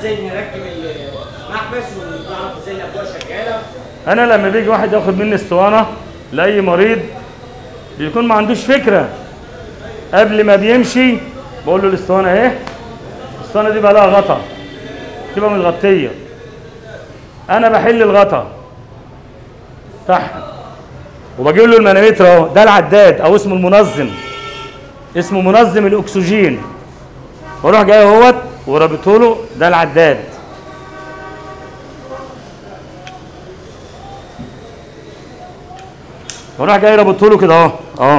ازاي نركب المحبس ونعرف ازاي الابواب شغاله انا لما بيجي واحد ياخد مني اسطوانه لاي مريض بيكون ما عندوش فكره قبل ما بيمشي بقول له الاسطوانه اهي الاسطوانه دي بقى لها غطا تبقى متغطيه انا بحل الغطا بتاعها وبجيب له المانومتر اهو ده العداد او اسمه المنظم اسمه منظم الاكسجين واروح جاي اهوت ورابطه له ده العداد واروح جاي رابطه له كده اهو اهو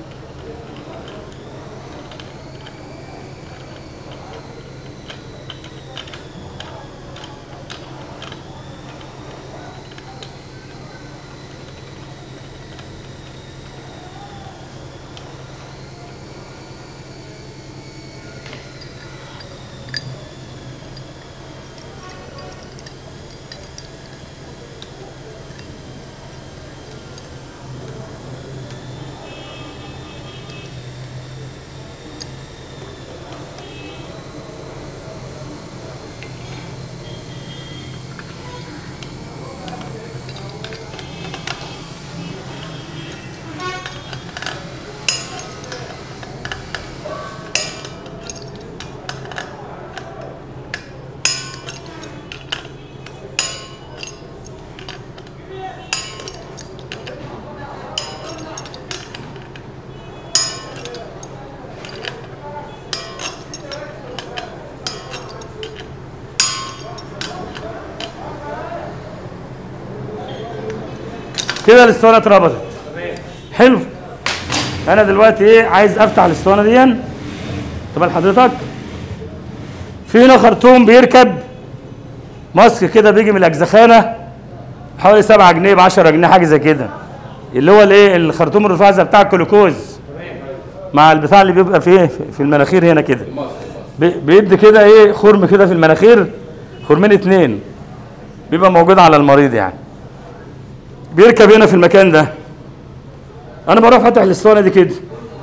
كده الاسطوانه اتربطت حلو انا دلوقتي ايه عايز افتح الاسطوانه دي طب حضرتك في هنا خرطوم بيركب ماسك كده بيجي من الاجزخانه حوالي 7 جنيه ب 10 جنيه حاجه زي كده اللي هو الايه الخرطوم الرفيع زي بتاع الجلوكوز مع البتاع اللي بيبقى فيه في المناخير هنا كده بي- بيدي كده ايه خرم كده في المناخير خرمين اتنين بيبقى موجود على المريض يعني بيركب هنا في المكان ده انا بروح فاتح الاسطوانه دي كده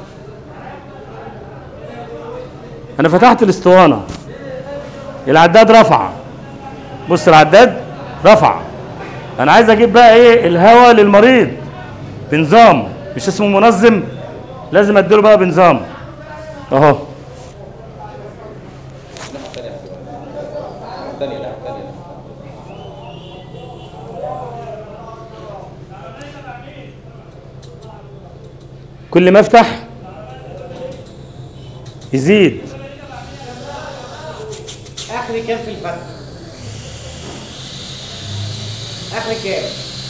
انا فتحت الاسطوانه العداد رفع بص العداد رفع انا عايز اجيب بقى ايه الهواء للمريض بنظام مش اسمه منظم لازم اديله بقى بنظام اهو الثانية لا الثانية كل ما افتح يزيد اخري كام في الفتح اخري كام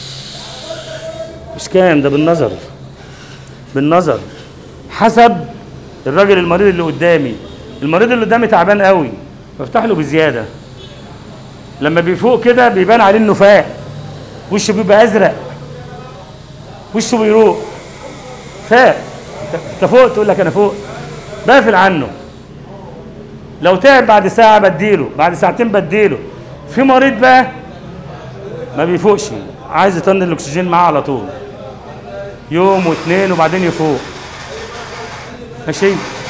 مش كام ده بالنظر بالنظر حسب الراجل المريض اللي قدامي المريض اللي قدامي تعبان قوي بفتح له بزياده لما بيفوق كده بيبان عليه انه فاق وشه بيبقى ازرق وشه بيروق فاق انت فوق تقول لك انا فوق بقفل عنه لو تعب بعد ساعه بديله بعد ساعتين بديله في مريض بقى ما بيفوقش عايز يطن الاكسجين معاه على طول يوم واثنين وبعدين يفوق ماشي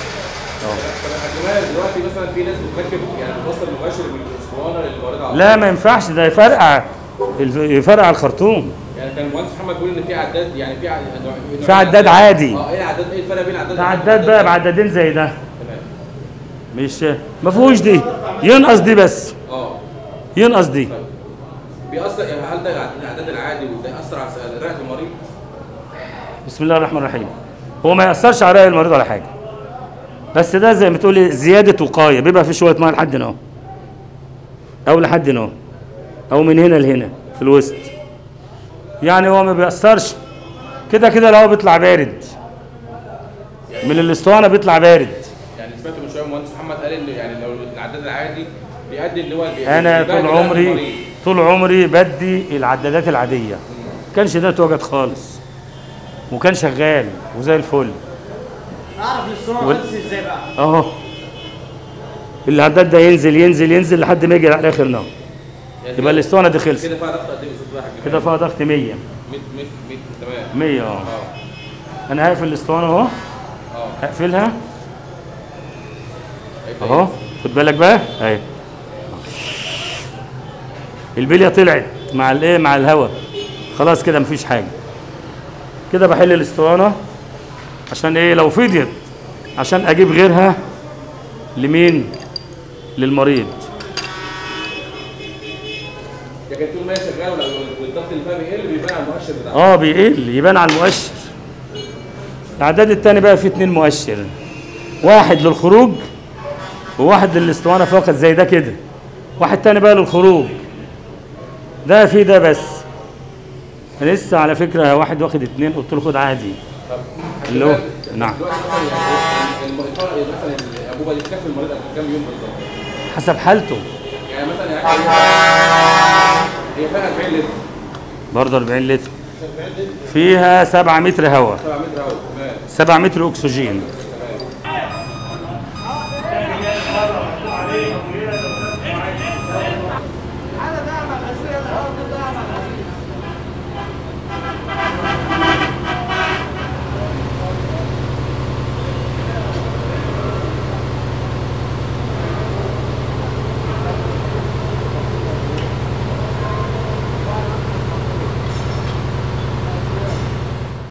كمان دلوقتي مثلا في ناس بتركب يعني بتوصل مباشر بالاسطوانه للمريض على لا ما ينفعش ده يفرقع الف- يفرقع الخرطوم يعني كان المهندس محمد بيقول ان في عداد يعني في عداد في عداد عادي. اه ايه العداد ايه الفرق بين العداد ده عداد بقى بعدادين زي ده تمام مش ما فيهوش دي ينقص دي بس اه ينقص دي بيأثر يعني هل ده العداد العادي وده يأثر على رئة المريض؟ بسم الله الرحمن الرحيم هو ما ياثرش على رأي المريض ولا حاجه بس ده زي ما تقولي زياده وقايه بيبقى في شويه ميه لحد هنا اهو او لحد هنا اهو او من هنا لهنا في الوسط يعني هو ما بيأثرش كده كده الهواء بيطلع بارد من الاسطوانه بيطلع بارد يعني سمعت من شويه المهندس محمد قال ان يعني لو العداد العادي بيؤدي ان هو بي- انا بيبهدل طول رئة عمري المريض. طول عمري بدي العدادات العاديه كانش ده اتوجد خالص وكان شغال وزي الفل اعرف الاسطوانه وال- بس ازاي بقى اهو العداد ده ينزل ينزل ينزل لحد ما يجي على الاخر نار يعني يبقى الاسطوانه دي خلصت كده فيها ضغط قد ايه بالظبط بقى يا حاج كده فيها ضغط 100 100 100 100 تمام 100 اه اه انا هقفل الاسطوانه اهو اه هقفلها هيبقى اهو إيه؟ خد بالك بقى اهي البليه طلعت مع الايه مع الهواء خلاص كده مفيش حاجه كده بحل الاسطوانه عشان ايه لو فضيت عشان اجيب غيرها لمين للمريض لكن طول ما هي شغاله ولو والضغط اللي فيها بيقل بيبان على المؤشر بتاعها اه بيقل يبان على المؤشر الاعداد التاني بقى فيه اتنين مؤشر واحد للخروج وواحد للاسطوانه فقط زي ده كده واحد تاني بقى للخروج ده في ده بس لسه على فكره واحد واخد اتنين قلت له خد عادي طب اللي هو نعم دلوقتي مثلا يعني المريض مثلا الانبوبه دي تكفي المريض قبل كام يوم بالظبط حسب حالته يعني مثلا يعني هي فيها 40 لتر برضه 40 لتر فيها 7 متر هواء 7 متر اهو تمام 7 متر اكسجين